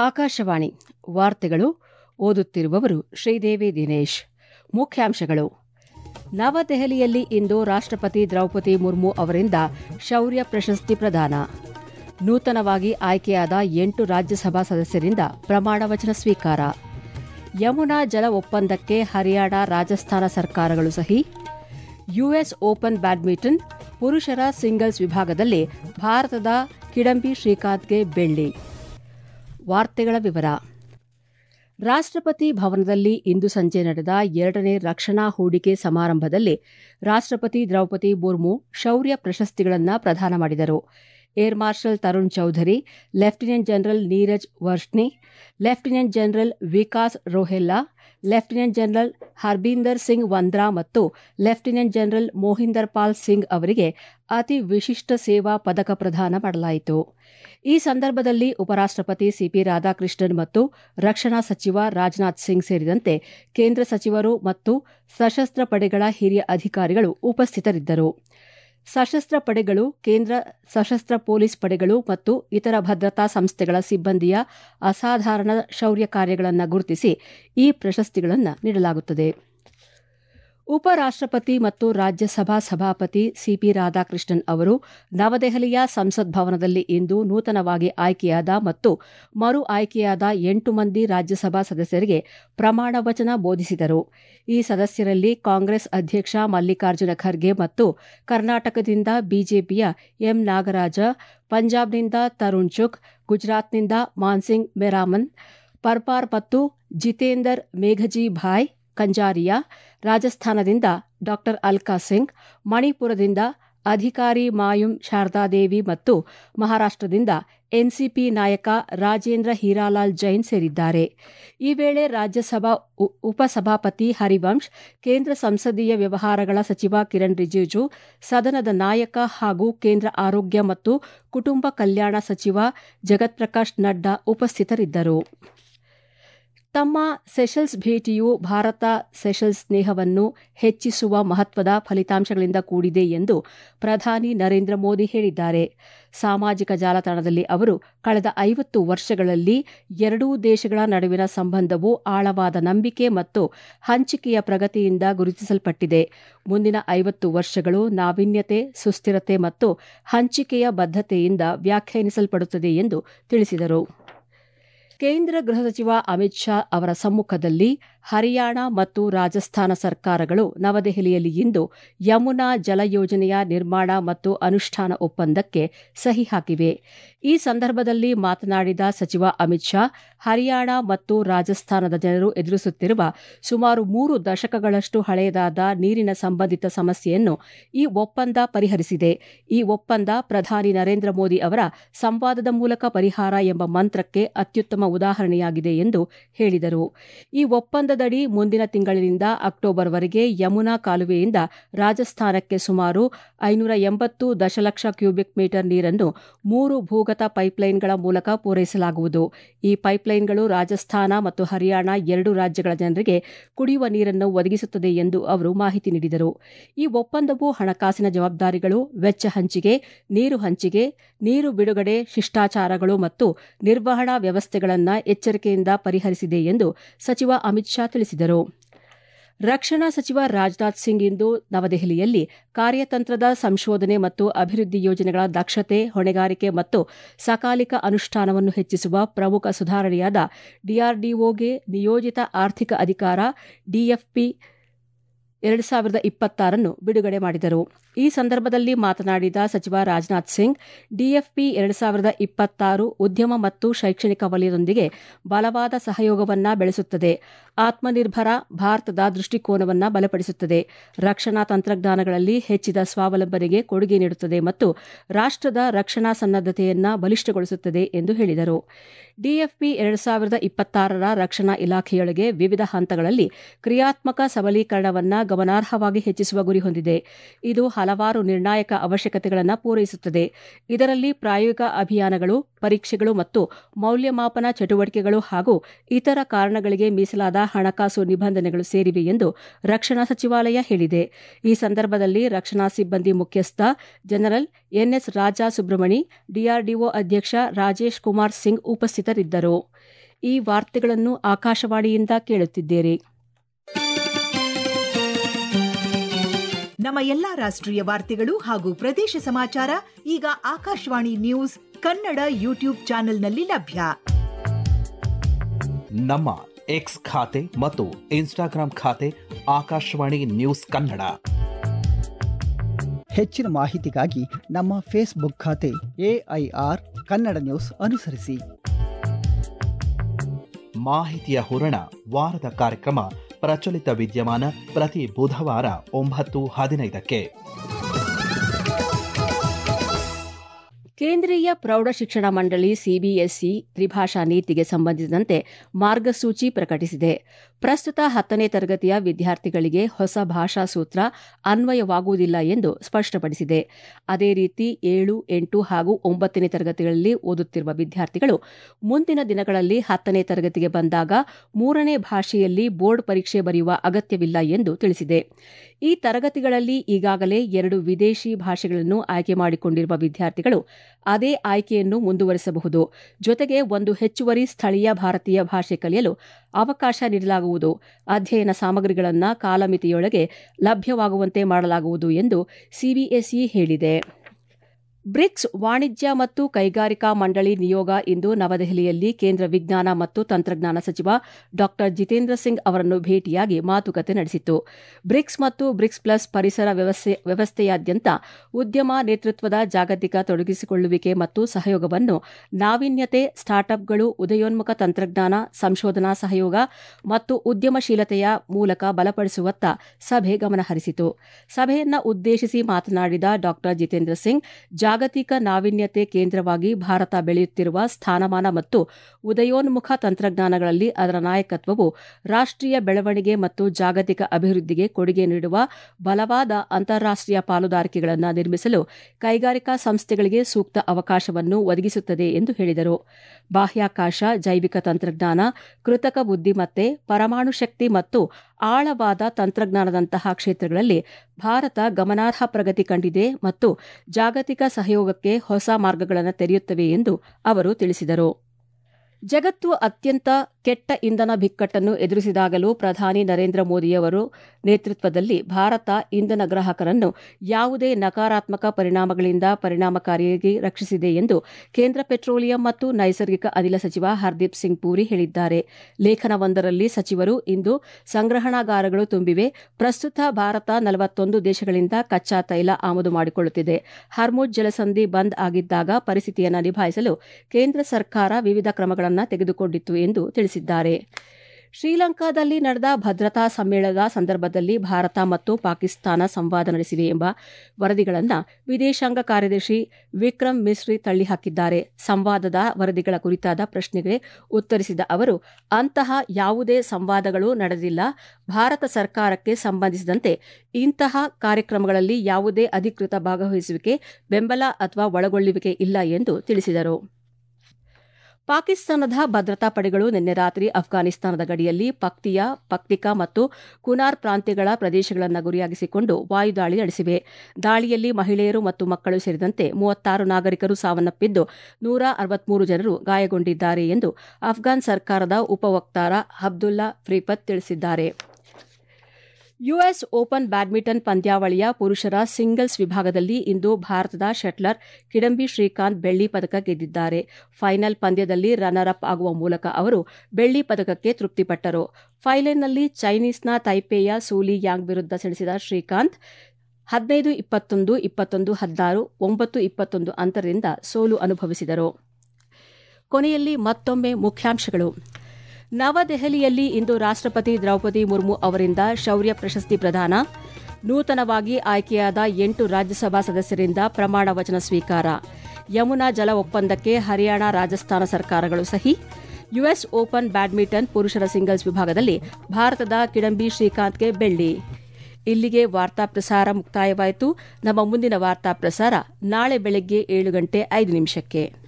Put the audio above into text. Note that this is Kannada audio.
ಆಕಾಶವಾಣಿ ವಾರ್ತೆಗಳು ಓದುತ್ತಿರುವವರು ಶ್ರೀದೇವಿ ದಿನೇಶ್ ಮುಖ್ಯಾಂಶಗಳು ನವದೆಹಲಿಯಲ್ಲಿ ಇಂದು ರಾಷ್ಟ್ರಪತಿ ದ್ರೌಪದಿ ಮುರ್ಮು ಅವರಿಂದ ಶೌರ್ಯ ಪ್ರಶಸ್ತಿ ಪ್ರದಾನ ನೂತನವಾಗಿ ಆಯ್ಕೆಯಾದ ಎಂಟು ರಾಜ್ಯಸಭಾ ಸದಸ್ಯರಿಂದ ಪ್ರಮಾಣ ವಚನ ಸ್ವೀಕಾರ ಯಮುನಾ ಜಲ ಒಪ್ಪಂದಕ್ಕೆ ಹರಿಯಾಣ ರಾಜಸ್ಥಾನ ಸರ್ಕಾರಗಳು ಸಹಿ ಯುಎಸ್ ಓಪನ್ ಬ್ಯಾಡ್ಮಿಂಟನ್ ಪುರುಷರ ಸಿಂಗಲ್ಸ್ ವಿಭಾಗದಲ್ಲಿ ಭಾರತದ ಕಿಡಂಬಿ ಶ್ರೀಕಾಂತ್ಗೆ ಬೆಳ್ಳಿ ವಾರ್ತೆಗಳ ವಿವರ ರಾಷ್ಟ್ರಪತಿ ಭವನದಲ್ಲಿ ಇಂದು ಸಂಜೆ ನಡೆದ ಎರಡನೇ ರಕ್ಷಣಾ ಹೂಡಿಕೆ ಸಮಾರಂಭದಲ್ಲಿ ರಾಷ್ಟ್ರಪತಿ ದ್ರೌಪದಿ ಮುರ್ಮು ಶೌರ್ಯ ಪ್ರಶಸ್ತಿಗಳನ್ನು ಪ್ರದಾನ ಮಾಡಿದರು air marshal Tarun Chaudhary lieutenant general Neeraj Varshney lieutenant general Vikas Rohella lieutenant general Harbinder Singh Vandra ಮತ್ತು ಲೆಫ್ಟಿನೆಂಟ್ ಜನರಲ್ ಮೋಹಿಂದರ್ ಪಾಲ್ ಸಿಂಗ್ ಅವರಿಗೆ ಅತಿ ವಿಶಿಷ್ಟ ಸೇವಾ ಪದಕ ಪ್ರದಾನ ಮಾಡಲಾಯಿತು ಈ ಸಂದರ್ಭದಲ್ಲಿ ಉಪರಾಷ್ಟ್ರಪತಿ ಸಿಪಿ ರಾಧಾಕೃಷ್ಣನ್ ಮತ್ತು ರಕ್ಷಣಾ ಸಚಿವ ರಾಜನಾಥ್ ಸಿಂಗ್ ಸೇರಿದಂತೆ ಕೇಂದ್ರ ಸಚಿವರು ಮತ್ತು ಸಶಸ್ತ್ರ ಪಡೆಗಳ ಹಿರಿಯ ಅಧಿಕಾರಿಗಳು ಉಪಸ್ಥಿತರಿದ್ದರು ಸಶಸ್ತ್ರ ಪಡೆಗಳು ಕೇಂದ್ರ ಸಶಸ್ತ್ರ ಪೊಲೀಸ್ ಪಡೆಗಳು ಮತ್ತು ಇತರ ಭದ್ರತಾ ಸಂಸ್ಥೆಗಳ ಸಿಬ್ಬಂದಿಯ ಅಸಾಧಾರಣ ಶೌರ್ಯ ಕಾರ್ಯಗಳನ್ನು ಗುರುತಿಸಿ ಈ ಪ್ರಶಸ್ತಿಗಳನ್ನು ನೀಡಲಾಗುತ್ತದೆ ಉಪರಾಷ್ಟ್ರಪತಿ ಮತ್ತು ರಾಜ್ಯಸಭಾ ಸಭಾಪತಿ ಸಿಪಿ ರಾಧಾಕೃಷ್ಣನ್ ಅವರು ನವದೆಹಲಿಯ ಸಂಸತ್ ಭವನದಲ್ಲಿ ಇಂದು ನೂತನವಾಗಿ ಆಯ್ಕೆಯಾದ ಮತ್ತು ಮರು ಆಯ್ಕೆಯಾದ ಎಂಟು ಮಂದಿ ರಾಜ್ಯಸಭಾ ಸದಸ್ಯರಿಗೆ ಪ್ರಮಾಣ ವಚನ ಬೋಧಿಸಿದರು ಈ ಸದಸ್ಯರಲ್ಲಿ ಕಾಂಗ್ರೆಸ್ ಅಧ್ಯಕ್ಷ ಮಲ್ಲಿಕಾರ್ಜುನ ಖರ್ಗೆ ಮತ್ತು ಕರ್ನಾಟಕದಿಂದ ಬಿಜೆಪಿಯ ಎಂ ನಾಗರಾಜ ಪಂಜಾಬ್ನಿಂದ ತರುಣ್ ಚುಕ್ ಗುಜರಾತ್ನಿಂದ ಮಾನ್ಸಿಂಗ್ ಮೆರಾಮನ್ ಪರ್ಪಾರ್ ಮತ್ತು ಜಿತೇಂದರ್ ಮೇಘಜಿ ಭಾಯ್ ಕಂಜಾರಿಯಾ ರಾಜಸ್ಥಾನದಿಂದ ಡಾ ಅಲ್ಕಾ ಸಿಂಗ್ ಮಣಿಪುರದಿಂದ ಅಧಿಕಾರಿ ಮಾಯುಂ ಶಾರದಾದೇವಿ ಮತ್ತು ಮಹಾರಾಷ್ಟದಿಂದ ಎನ್ಸಿಪಿ ನಾಯಕ ರಾಜೇಂದ್ರ ಹೀರಾಲಾಲ್ ಜೈನ್ ಸೇರಿದ್ದಾರೆ ಈ ವೇಳೆ ರಾಜ್ಯಸಭಾ ಉಪಸಭಾಪತಿ ಹರಿವಂಶ್ ಕೇಂದ್ರ ಸಂಸದೀಯ ವ್ಯವಹಾರಗಳ ಸಚಿವ ಕಿರಣ್ ರಿಜಿಜು ಸದನದ ನಾಯಕ ಹಾಗೂ ಕೇಂದ್ರ ಆರೋಗ್ಯ ಮತ್ತು ಕುಟುಂಬ ಕಲ್ಯಾಣ ಸಚಿವ ಜಗತ್ ಪ್ರಕಾಶ್ ನಡ್ಡಾ ಉಪಸ್ಥಿತರಿದ್ದರು ತಮ್ಮ ಸೆಷಲ್ಸ್ ಭೇಟಿಯು ಭಾರತ ಸೆಷಲ್ಸ್ ಸ್ನೇಹವನ್ನು ಹೆಚ್ಚಿಸುವ ಮಹತ್ವದ ಫಲಿತಾಂಶಗಳಿಂದ ಕೂಡಿದೆ ಎಂದು ಪ್ರಧಾನಿ ನರೇಂದ್ರ ಮೋದಿ ಹೇಳಿದ್ದಾರೆ ಸಾಮಾಜಿಕ ಜಾಲತಾಣದಲ್ಲಿ ಅವರು ಕಳೆದ ಐವತ್ತು ವರ್ಷಗಳಲ್ಲಿ ಎರಡೂ ದೇಶಗಳ ನಡುವಿನ ಸಂಬಂಧವು ಆಳವಾದ ನಂಬಿಕೆ ಮತ್ತು ಹಂಚಿಕೆಯ ಪ್ರಗತಿಯಿಂದ ಗುರುತಿಸಲ್ಪಟ್ಟಿದೆ ಮುಂದಿನ ಐವತ್ತು ವರ್ಷಗಳು ನಾವೀನ್ಯತೆ ಸುಸ್ಥಿರತೆ ಮತ್ತು ಹಂಚಿಕೆಯ ಬದ್ಧತೆಯಿಂದ ವ್ಯಾಖ್ಯಾನಿಸಲ್ಪಡುತ್ತದೆ ಎಂದು ತಿಳಿಸಿದರು ಕೇಂದ್ರ ಗೃಹ ಸಚಿವ ಅಮಿತ್ ಶಾ ಅವರ ಸಮ್ಮುಖದಲ್ಲಿ ಹರಿಯಾಣ ಮತ್ತು ರಾಜಸ್ಥಾನ ಸರ್ಕಾರಗಳು ನವದೆಹಲಿಯಲ್ಲಿ ಇಂದು ಯಮುನಾ ಜಲ ಯೋಜನೆಯ ನಿರ್ಮಾಣ ಮತ್ತು ಅನುಷ್ಠಾನ ಒಪ್ಪಂದಕ್ಕೆ ಸಹಿ ಹಾಕಿವೆ ಈ ಸಂದರ್ಭದಲ್ಲಿ ಮಾತನಾಡಿದ ಸಚಿವ ಅಮಿತ್ ಶಾ ಹರಿಯಾಣ ಮತ್ತು ರಾಜಸ್ಥಾನದ ಜನರು ಎದುರಿಸುತ್ತಿರುವ ಸುಮಾರು ಮೂರು ದಶಕಗಳಷ್ಟು ಹಳೆಯದಾದ ನೀರಿನ ಸಂಬಂಧಿತ ಸಮಸ್ಯೆಯನ್ನು ಈ ಒಪ್ಪಂದ ಪರಿಹರಿಸಿದೆ ಈ ಒಪ್ಪಂದ ಪ್ರಧಾನಿ ನರೇಂದ್ರ ಮೋದಿ ಅವರ ಸಂವಾದದ ಮೂಲಕ ಪರಿಹಾರ ಎಂಬ ಮಂತ್ರಕ್ಕೆ ಅತ್ಯುತ್ತಮ ಉದಾಹರಣೆಯಾಗಿದೆ ಎಂದು ಹೇಳಿದರು ಈ ಒಪ್ಪಂದದಡಿ ಮುಂದಿನ ತಿಂಗಳಿನಿಂದ ಅಕ್ಟೋಬರ್ವರೆಗೆ ಯಮುನಾ ಕಾಲುವೆಯಿಂದ ರಾಜಸ್ಥಾನಕ್ಕೆ ಸುಮಾರು ಐನೂರ ಎಂಬತ್ತು ದಶಲಕ್ಷ ಕ್ಯೂಬಿಕ್ ಮೀಟರ್ ನೀರನ್ನು ಮೂರು ಭೂಗತ ಪೈಪ್ಲೈನ್ಗಳ ಮೂಲಕ ಪೂರೈಸಲಾಗುವುದು ಈ ಪೈಪ್ಲೈನ್ಗಳು ರಾಜಸ್ಥಾನ ಮತ್ತು ಹರಿಯಾಣ ಎರಡು ರಾಜ್ಯಗಳ ಜನರಿಗೆ ಕುಡಿಯುವ ನೀರನ್ನು ಒದಗಿಸುತ್ತದೆ ಎಂದು ಅವರು ಮಾಹಿತಿ ನೀಡಿದರು ಈ ಒಪ್ಪಂದವು ಹಣಕಾಸಿನ ಜವಾಬ್ದಾರಿಗಳು ವೆಚ್ಚ ಹಂಚಿಕೆ ನೀರು ಹಂಚಿಕೆ ನೀರು ಬಿಡುಗಡೆ ಶಿಷ್ಟಾಚಾರಗಳು ಮತ್ತು ನಿರ್ವಹಣಾ ವ್ಯವಸ್ಥೆಗಳನ್ನು ಎಚ್ಚರಿಕೆಯಿಂದ ಪರಿಹರಿಸಿದೆ ಎಂದು ಸಚಿವ ಅಮಿತ್ ಶಾ ತಿಳಿಸಿದರು ರಕ್ಷಣಾ ಸಚಿವ ರಾಜನಾಥ್ ಸಿಂಗ್ ಇಂದು ನವದೆಹಲಿಯಲ್ಲಿ ಕಾರ್ಯತಂತ್ರದ ಸಂಶೋಧನೆ ಮತ್ತು ಅಭಿವೃದ್ಧಿ ಯೋಜನೆಗಳ ದಕ್ಷತೆ ಹೊಣೆಗಾರಿಕೆ ಮತ್ತು ಸಕಾಲಿಕ ಅನುಷ್ಠಾನವನ್ನು ಹೆಚ್ಚಿಸುವ ಪ್ರಮುಖ ಸುಧಾರಣೆಯಾದ ಡಿಆರ್ಡಿಒಗೆ ನಿಯೋಜಿತ ಆರ್ಥಿಕ ಅಧಿಕಾರ ಡಿಎಫ್ಪಿ ಎರಡು ಸಾವಿರದ ಇಪ್ಪತ್ತಾರನ್ನು ಬಿಡುಗಡೆ ಮಾಡಿದರು ಈ ಸಂದರ್ಭದಲ್ಲಿ ಮಾತನಾಡಿದ ಸಚಿವ ರಾಜನಾಥ್ ಸಿಂಗ್ ಡಿಎಫ್ಪಿ ಎರಡು ಸಾವಿರದ ಇಪ್ಪತ್ತಾರು ಉದ್ಯಮ ಮತ್ತು ಶೈಕ್ಷಣಿಕ ವಲಯದೊಂದಿಗೆ ಬಲವಾದ ಸಹಯೋಗವನ್ನು ಬೆಳೆಸುತ್ತದೆ ಆತ್ಮನಿರ್ಭರ ಭಾರತದ ದೃಷ್ಟಿಕೋನವನ್ನು ಬಲಪಡಿಸುತ್ತದೆ ರಕ್ಷಣಾ ತಂತ್ರಜ್ಞಾನಗಳಲ್ಲಿ ಹೆಚ್ಚಿದ ಸ್ವಾವಲಂಬನೆಗೆ ಕೊಡುಗೆ ನೀಡುತ್ತದೆ ಮತ್ತು ರಾಷ್ಟದ ರಕ್ಷಣಾ ಸನ್ನದ್ದತೆಯನ್ನು ಬಲಿಷ್ಠಗೊಳಿಸುತ್ತದೆ ಎಂದು ಹೇಳಿದರು ಡಿಎಫ್ಪಿ ಎರಡು ಸಾವಿರದ ಇಪ್ಪತ್ತಾರರ ರಕ್ಷಣಾ ಇಲಾಖೆಯೊಳಗೆ ವಿವಿಧ ಹಂತಗಳಲ್ಲಿ ಕ್ರಿಯಾತ್ಮಕ ಸಬಲೀಕರಣವನ್ನು ಗಮನಾರ್ಹವಾಗಿ ಹೆಚ್ಚಿಸುವ ಗುರಿ ಹೊಂದಿದೆ ಇದು ಹಲವಾರು ನಿರ್ಣಾಯಕ ಅವಶ್ಯಕತೆಗಳನ್ನು ಪೂರೈಸುತ್ತದೆ ಇದರಲ್ಲಿ ಪ್ರಾಯೋಗಿಕ ಅಭಿಯಾನಗಳು ಪರೀಕ್ಷೆಗಳು ಮತ್ತು ಮೌಲ್ಯಮಾಪನ ಚಟುವಟಿಕೆಗಳು ಹಾಗೂ ಇತರ ಕಾರಣಗಳಿಗೆ ಮೀಸಲಾದ ಹಣಕಾಸು ನಿಬಂಧನೆಗಳು ಸೇರಿವೆ ಎಂದು ರಕ್ಷಣಾ ಸಚಿವಾಲಯ ಹೇಳಿದೆ ಈ ಸಂದರ್ಭದಲ್ಲಿ ರಕ್ಷಣಾ ಸಿಬ್ಬಂದಿ ಮುಖ್ಯಸ್ಥ general NS Raja Subramani DRDO ಅಧ್ಯಕ್ಷ ರಾಜೇಶ್ ಕುಮಾರ್ ಸಿಂಗ್ ಉಪಸ್ಥಿತರಿದ್ದರು ಈ ವಾರ್ತೆಗಳನ್ನು ಆಕಾಶವಾಣಿಯಿಂದ ಕೇಳುತ್ತಿದ್ದೀರಿ ನಮ್ಮ ಎಲ್ಲಾ ರಾಷ್ಟ್ರೀಯ ವಾರ್ತೆಗಳು ಹಾಗೂ ಪ್ರದೇಶ ಸಮಾಚಾರ ಈಗ ಆಕಾಶವಾಣಿ ನ್ಯೂಸ್ ಕನ್ನಡ ಯೂಟ್ಯೂಬ್ ಚಾನೆಲ್ನಲ್ಲಿ ಲಭ್ಯ ನಮ್ಮ ಎಕ್ಸ್ ಖಾತೆ ಮತ್ತು ಇನ್ಸ್ಟಾಗ್ರಾಂ ಖಾತೆ ಆಕಾಶವಾಣಿ ನ್ಯೂಸ್ ಕನ್ನಡ ಹೆಚ್ಚಿನ ಮಾಹಿತಿಗಾಗಿ ನಮ್ಮ ಫೇಸ್ಬುಕ್ ಖಾತೆ ಎಐಆರ್ ಕನ್ನಡ ನ್ಯೂಸ್ ಅನುಸರಿಸಿ ಮಾಹಿತಿಯ ಹೂರಣ ವಾರದ ಕಾರ್ಯಕ್ರಮ ಪ್ರಚಲಿತ ವಿದ್ಯಮಾನ ಪ್ರತಿ ಬುಧವಾರ ಒಂಬತ್ತು ಹದಿನೈದಕ್ಕೆ ಕೇಂದ್ರೀಯ ಪ್ರೌಢಶಿಕ್ಷಣ ಮಂಡಳಿ ಸಿಬಿಎಸ್ಇ ತ್ರಿಭಾಷಾ ನೀತಿಗೆ ಸಂಬಂಧಿಸಿದಂತೆ ಮಾರ್ಗಸೂಚಿ ಪ್ರಕಟಿಸಿದೆ ಪ್ರಸ್ತುತ ಹತ್ತನೇ ತರಗತಿಯ ವಿದ್ಯಾರ್ಥಿಗಳಿಗೆ ಹೊಸ ಭಾಷಾ ಸೂತ್ರ ಅನ್ವಯವಾಗುವುದಿಲ್ಲ ಎಂದು ಸ್ಪಷ್ಟಪಡಿಸಿದೆ ಅದೇ ರೀತಿ ಏಳು ಎಂಟು ಹಾಗೂ ಒಂಬತ್ತನೇ ತರಗತಿಗಳಲ್ಲಿ ಓದುತ್ತಿರುವ ವಿದ್ಯಾರ್ಥಿಗಳು ಮುಂದಿನ ದಿನಗಳಲ್ಲಿ ಹತ್ತನೇ ತರಗತಿಗೆ ಬಂದಾಗ ಮೂರನೇ ಭಾಷೆಯಲ್ಲಿ ಬೋರ್ಡ್ ಪರೀಕ್ಷೆ ಬರೆಯುವ ಅಗತ್ಯವಿಲ್ಲ ಎಂದು ತಿಳಿಸಿದೆ ಈ ತರಗತಿಗಳಲ್ಲಿ ಈಗಾಗಲೇ ಎರಡು ವಿದೇಶಿ ಭಾಷೆಗಳನ್ನು ಆಯ್ಕೆ ಮಾಡಿಕೊಂಡಿರುವ ವಿದ್ಯಾರ್ಥಿಗಳು ಅದೇ ಆಯ್ಕೆಯನ್ನು ಮುಂದುವರಿಸಬಹುದು ಜೊತೆಗೆ ಒಂದು ಹೆಚ್ಚುವರಿ ಸ್ಥಳೀಯ ಭಾರತೀಯ ಭಾಷೆ ಕಲಿಯಲು ಅವಕಾಶ ನೀಡಲಾಗುವುದು ಅಧ್ಯಯನ ಸಾಮಗ್ರಿಗಳನ್ನು ಕಾಲಮಿತಿಯೊಳಗೆ ಲಭ್ಯವಾಗುವಂತೆ ಮಾಡಲಾಗುವುದು ಎಂದು ಸಿಬಿಎಸ್ಇ ಹೇಳಿದೆ ಬ್ರಿಕ್ಸ್ ವಾಣಿಜ್ಯ ಮತ್ತು ಕೈಗಾರಿಕಾ ಮಂಡಳಿ ನಿಯೋಗ ಇಂದು ನವದೆಹಲಿಯಲ್ಲಿ ಕೇಂದ್ರ ವಿಜ್ಞಾನ ಮತ್ತು ತಂತ್ರಜ್ಞಾನ ಸಚಿವ ಡಾ ಜಿತೇಂದ್ರ ಸಿಂಗ್ ಅವರನ್ನು ಭೇಟಿಯಾಗಿ ಮಾತುಕತೆ ನಡೆಸಿತು ಬ್ರಿಕ್ಸ್ ಮತ್ತು ಬ್ರಿಕ್ಸ್ ಪ್ಲಸ್ ಪರಿಸರ ವ್ಯವಸ್ಥೆಯಾದ್ಯಂತ ಉದ್ಯಮ ನೇತೃತ್ವದ ಜಾಗತಿಕ ತೊಡಗಿಸಿಕೊಳ್ಳುವಿಕೆ ಮತ್ತು ಸಹಯೋಗವನ್ನು ನಾವೀನ್ಯತೆ ಸ್ಟಾರ್ಟ್ಅಪ್ಗಳು ಉದಯೋನ್ಮುಖ ತಂತ್ರಜ್ಞಾನ ಸಂಶೋಧನಾ ಸಹಯೋಗ ಮತ್ತು ಉದ್ಯಮಶೀಲತೆಯ ಮೂಲಕ ಬಲಪಡಿಸುವತ್ತ ಸಭೆ ಗಮನಹರಿಸಿತು ಸಭೆಯನ್ನ ಉದ್ದೇಶಿಸಿ ಮಾತನಾಡಿದ ಡಾ ಜಿತೇಂದ್ರ ಸಿಂಗ್ ಜಾಗತಿಕ ನಾವೀನ್ಯತೆ ಕೇಂದ್ರವಾಗಿ ಭಾರತ ಬೆಳೆಯುತ್ತಿರುವ ಸ್ಥಾನಮಾನ ಮತ್ತು ಉದಯೋನ್ಮುಖ ತಂತ್ರಜ್ಞಾನಗಳಲ್ಲಿ ಅದರ ನಾಯಕತ್ವವು ರಾಷ್ಟೀಯ ಬೆಳವಣಿಗೆ ಮತ್ತು ಜಾಗತಿಕ ಅಭಿವೃದ್ಧಿಗೆ ಕೊಡುಗೆ ನೀಡುವ ಬಲವಾದ ಅಂತಾರಾಷ್ಟೀಯ ಪಾಲುದಾರಿಕೆಗಳನ್ನು ನಿರ್ಮಿಸಲು ಕೈಗಾರಿಕಾ ಸಂಸ್ಥೆಗಳಿಗೆ ಸೂಕ್ತ ಅವಕಾಶವನ್ನು ಒದಗಿಸುತ್ತದೆ ಎಂದು ಹೇಳಿದರು ಬಾಹ್ಯಾಕಾಶ ಜೈವಿಕ ತಂತ್ರಜ್ಞಾನ ಕೃತಕ ಬುದ್ದಿಮತ್ತೆ ಪರಮಾಣು ಶಕ್ತಿ ಮತ್ತು ಆಳವಾದ ತಂತ್ರಜ್ಞಾನದಂತಹ ಕ್ಷೇತ್ರಗಳಲ್ಲಿ ಭಾರತ ಗಮನಾರ್ಹ ಪ್ರಗತಿ ಕಂಡಿದೆ ಮತ್ತು ಜಾಗತಿಕ ಸಹಯೋಗಕ್ಕೆ ಹೊಸ ಮಾರ್ಗಗಳನ್ನು ತೆರೆಯುತ್ತವೆ ಎಂದು ಅವರು ತಿಳಿಸಿದರು ಜಗತ್ತು ಅತ್ಯಂತ ಕೆಟ್ಟ ಇಂಧನ ಬಿಕ್ಕಟ್ಟನ್ನು ಎದುರಿಸಿದಾಗಲೂ ಪ್ರಧಾನಿ ನರೇಂದ್ರ ಮೋದಿಯವರು ನೇತೃತ್ವದಲ್ಲಿ ಭಾರತ ಇಂಧನ ಗ್ರಾಹಕರನ್ನು ಯಾವುದೇ ನಕಾರಾತ್ಮಕ ಪರಿಣಾಮಗಳಿಂದ ಪರಿಣಾಮಕಾರಿಯಾಗಿ ರಕ್ಷಿಸಿದೆ ಎಂದು ಕೇಂದ್ರ ಪೆಟ್ರೋಲಿಯಂ ಮತ್ತು ನೈಸರ್ಗಿಕ ಅನಿಲ ಸಚಿವ ಹರ್ದೀಪ್ ಸಿಂಗ್ ಪೂರಿ ಹೇಳಿದ್ದಾರೆ ಲೇಖನವೊಂದರಲ್ಲಿ ಸಚಿವರು ಇಂದು ಸಂಗ್ರಹಣಾಗಾರಗಳು ತುಂಬಿವೆ ಪ್ರಸ್ತುತ ಭಾರತ ನಲವತ್ತೊಂದು ದೇಶಗಳಿಂದ ಕಚ್ಚಾ ತೈಲ ಆಮದು ಮಾಡಿಕೊಳ್ಳುತ್ತಿದೆ ಹರ್ಮುಜ್ ಜಲಸಂಧಿ ಬಂದ್ ಆಗಿದ್ದಾಗ ಪರಿಸ್ಥಿತಿಯನ್ನು ನಿಭಾಯಿಸಲು ಕೇಂದ್ರ ಸರ್ಕಾರ ವಿವಿಧ ಕ್ರಮಗಳನ್ನು ತೆಗೆದುಕೊಂಡಿತ್ತು ಎಂದು ತಿಳಿಸಿದ್ದಾರೆ ಶ್ರೀಲಂಕಾದಲ್ಲಿ ನಡೆದ ಭದ್ರತಾ ಸಮ್ಮೇಳನದ ಸಂದರ್ಭದಲ್ಲಿ ಭಾರತ ಮತ್ತು ಪಾಕಿಸ್ತಾನ ಸಂವಾದ ನಡೆಸಿವೆ ಎಂಬ ವರದಿಗಳನ್ನು ವಿದೇಶಾಂಗ ಕಾರ್ಯದರ್ಶಿ ವಿಕ್ರಮ್ ಮಿಸ್ರಿ ತಳ್ಳಿಹಾಕಿದ್ದಾರೆ ಸಂವಾದದ ವರದಿಗಳ ಕುರಿತಾದ ಪ್ರಶ್ನೆಗೆ ಉತ್ತರಿಸಿದ ಅವರು ಅಂತಹ ಯಾವುದೇ ಸಂವಾದಗಳು ನಡೆದಿಲ್ಲ ಭಾರತ ಸರ್ಕಾರಕ್ಕೆ ಸಂಬಂಧಿಸಿದಂತೆ ಇಂತಹ ಕಾರ್ಯಕ್ರಮಗಳಲ್ಲಿ ಯಾವುದೇ ಅಧಿಕೃತ ಭಾಗವಹಿಸುವಿಕೆ ಬೆಂಬಲ ಅಥವಾ ಒಳಗೊಳ್ಳುವಿಕೆ ಇಲ್ಲ ಎಂದು ತಿಳಿಸಿದರು ಪಾಕಿಸ್ತಾನದ ಭದ್ರತಾ ಪಡೆಗಳು ನಿನ್ನೆ ರಾತ್ರಿ ಅಫ್ಘಾನಿಸ್ತಾನದ ಗಡಿಯಲ್ಲಿ ಪಕ್ತಿಯಾ ಪಕ್ತಿಕಾ ಮತ್ತು ಕುನಾರ್ ಪ್ರಾಂತ್ಯಗಳ ಪ್ರದೇಶಗಳನ್ನು ಗುರಿಯಾಗಿಸಿಕೊಂಡು ವಾಯುದಾಳಿ ನಡೆಸಿವೆ ದಾಳಿಯಲ್ಲಿ ಮಹಿಳೆಯರು ಮತ್ತು ಮಕ್ಕಳು ಸೇರಿದಂತೆ ಮೂವತ್ತಾರು ನಾಗರಿಕರು ಸಾವನ್ನಪ್ಪಿದ್ದು ನೂರ ಅರವತ್ಮೂರು ಜನರು ಗಾಯಗೊಂಡಿದ್ದಾರೆ ಎಂದು ಅಫ್ಘಾನ್ ಸರ್ಕಾರದ ಉಪವಕ್ತಾರ ಅಬ್ದುಲ್ಲಾ ಫ್ರೀಪತ್ ತಿಳಿಸಿದ್ದಾರೆ ಯುಎಸ್ ಓಪನ್ ಬ್ಯಾಡ್ಮಿಂಟನ್ ಪಂದ್ಯಾವಳಿಯ ಪುರುಷರ ಸಿಂಗಲ್ಸ್ ವಿಭಾಗದಲ್ಲಿ ಇಂದು ಭಾರತದ ಶಟ್ಲರ್ ಕಿಡಂಬಿ ಶ್ರೀಕಾಂತ್ ಬೆಳ್ಳಿ ಪದಕ ಗೆದ್ದಿದ್ದಾರೆ ಫೈನಲ್ ಪಂದ್ಯದಲ್ಲಿ ರನ್ನರ್ ಅಪ್ ಆಗುವ ಮೂಲಕ ಅವರು ಬೆಳ್ಳಿ ಪದಕಕ್ಕೆ ತೃಪ್ತಿಪಟ್ಟರು ಫೈನಲ್ನಲ್ಲಿ ಚೈನೀಸ್ನ ತೈಪೇಯ ಸೂಲಿ ಯಾಂಗ್ ವಿರುದ್ಧ ಸೆಣಸಿದ ಶ್ರೀಕಾಂತ್ ಹದಿನೈದು ಇಪ್ಪತ್ತೊಂದು ಇಪ್ಪತ್ತೊಂದು ಹದಿನಾರು ಒಂಬತ್ತು ಇಪ್ಪತ್ತೊಂದು ಅಂತರದಿಂದ ಸೋಲು ಅನುಭವಿಸಿದರು ಕೊನೆಯಲ್ಲಿ ಮತ್ತೊಮ್ಮೆ ಮುಖ್ಯಾಂಶಗಳು ನವದೆಹಲಿಯಲ್ಲಿ ಇಂದು ರಾಷ್ಟ್ರಪತಿ ದ್ರೌಪದಿ ಮುರ್ಮು ಅವರಿಂದ ಶೌರ್ಯ ಪ್ರಶಸ್ತಿ ಪ್ರದಾನ ನೂತನವಾಗಿ ಆಯ್ಕೆಯಾದ ಎಂಟು ರಾಜ್ಯಸಭಾ ಸದಸ್ಯರಿಂದ ಪ್ರಮಾಣ ವಚನ ಸ್ವೀಕಾರ ಯಮುನಾ ಜಲ ಒಪ್ಪಂದಕ್ಕೆ ಹರಿಯಾಣ ರಾಜಸ್ಥಾನ ಸರ್ಕಾರಗಳು ಸಹಿ ಯುಎಸ್ ಓಪನ್ ಬ್ಯಾಡ್ಮಿಂಟನ್ ಪುರುಷರ ಸಿಂಗಲ್ಸ್ ವಿಭಾಗದಲ್ಲಿ ಭಾರತದ ಕಿಡಂಬಿ ಶ್ರೀಕಾಂತ್ಗೆ ಬೆಳ್ಳಿ ಇಲ್ಲಿಗೆ ವಾರ್ತಾ ಪ್ರಸಾರ ಮುಕ್ತಾಯವಾಯಿತು ನಮ್ಮ ಮುಂದಿನ ವಾರ್ತಾ ಪ್ರಸಾರ ನಾಳೆ ಬೆಳಗ್ಗೆ ಏಳು ಗಂಟೆ ಐದು ನಿಮಿಷಕ್ಕೆ